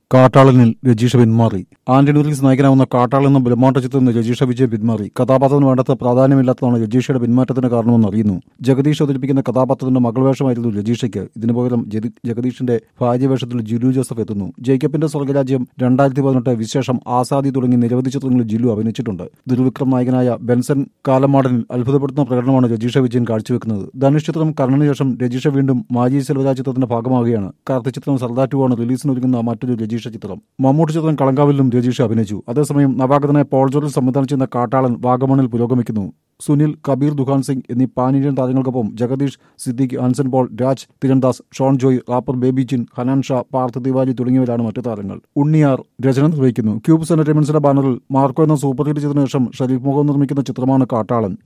കാട്ടാളനിൽ രജീഷ പിന്മാറി ആന്റണി റിൽസ് നായകനാവുന്ന കാട്ടാളൻ എന്ന ബ്രഹ്മാണ്ഡ ചിത്രത്തിൽ നിന്ന് രജീഷ വിജയ് പിന്മാറി കഥാപാത്രത്തിന് വേണ്ടത്ര പ്രാധാന്യമില്ലാത്തതാണ് രജീഷയുടെ പിന്മാറ്റത്തിന് കാരണമെന്ന് അറിയുന്നു ജഗദീഷ് അവതരിപ്പിക്കുന്ന കഥാപാത്രത്തിന്റെ മകൾ വേഷമായിരുന്നു രജീഷയ്ക്ക് ഇതിനു പകരം ജതി- ജഗദീഷിന്റെ ഭാര്യ വേഷത്തിൽ ജിലു ജോസഫ് എത്തുന്നു ജേക്കബിന്റെ സ്വർഗരാജ്യം രണ്ടായിരത്തി പതിനെട്ട് വിശേഷം ആസാദി തുടങ്ങി നിരവധി ചിത്രങ്ങളിൽ ജിലു അഭിനയിച്ചിട്ടുണ്ട് ദുർവിക്രം നായകനായ ബെൻസൺ കാലമാടനിൽ അത്ഭുതപ്പെടുത്തുന്ന പ്രകടനമാണ് രജീഷ വിജയൻ കാഴ്ചവെക്കുന്നത് ധനുഷ് ചിത്രം കർണന് ശേഷം രജീഷ വീണ്ടും മാജി സെൽവരാജ് ചിത്രത്തിന്റെ ഭാഗമാവുകയാണ് കാർത്തിക് ചിത്രം സർദാർ ടു ആണ് റിലീസിനൊരുങ്ങുന്ന മറ്റൊരു രജീഷ ചിത്രം മമ്മൂട്ടി ചിത്രം കളങ്കാവിലും രജീഷ അഭിനയിച്ചു അതേസമയം നവാഗതനായ പോൾ ജോർജ് സംവിധാനം ചെയ്യുന്ന കാട്ടാളൻ വാഗമണിൽ പുരോഗമിക്കുന്നു സുനിൽ കബീർ ദുഹാൻ സിംഗ് എന്നീ പാൻ ഇന്ത്യൻ താരങ്ങൾക്കൊപ്പം Jagadish Siddique Anson Paul Raj Thirandas Shone Joy rapper Baby Jean Hanan Shah Partha Tiwari തുടങ്ങിയവരാണ് മറ്റു താരങ്ങൾ ഉണ്ണിയാർ രചന നിർവഹിക്കുന്നു ക്യൂബ്സ് എന്റർടൈൻമെന്റ്സിന്റെ ബാനറിൽ മാർക്കോ എന്ന സൂപ്പർ ഹിറ്റ് ചിത്രത്തിന് ശേഷം ഷരീഫ് മുഖം നിർമ്മിക്കുന്ന ചിത്രമാണ് കാട്ടാളൻ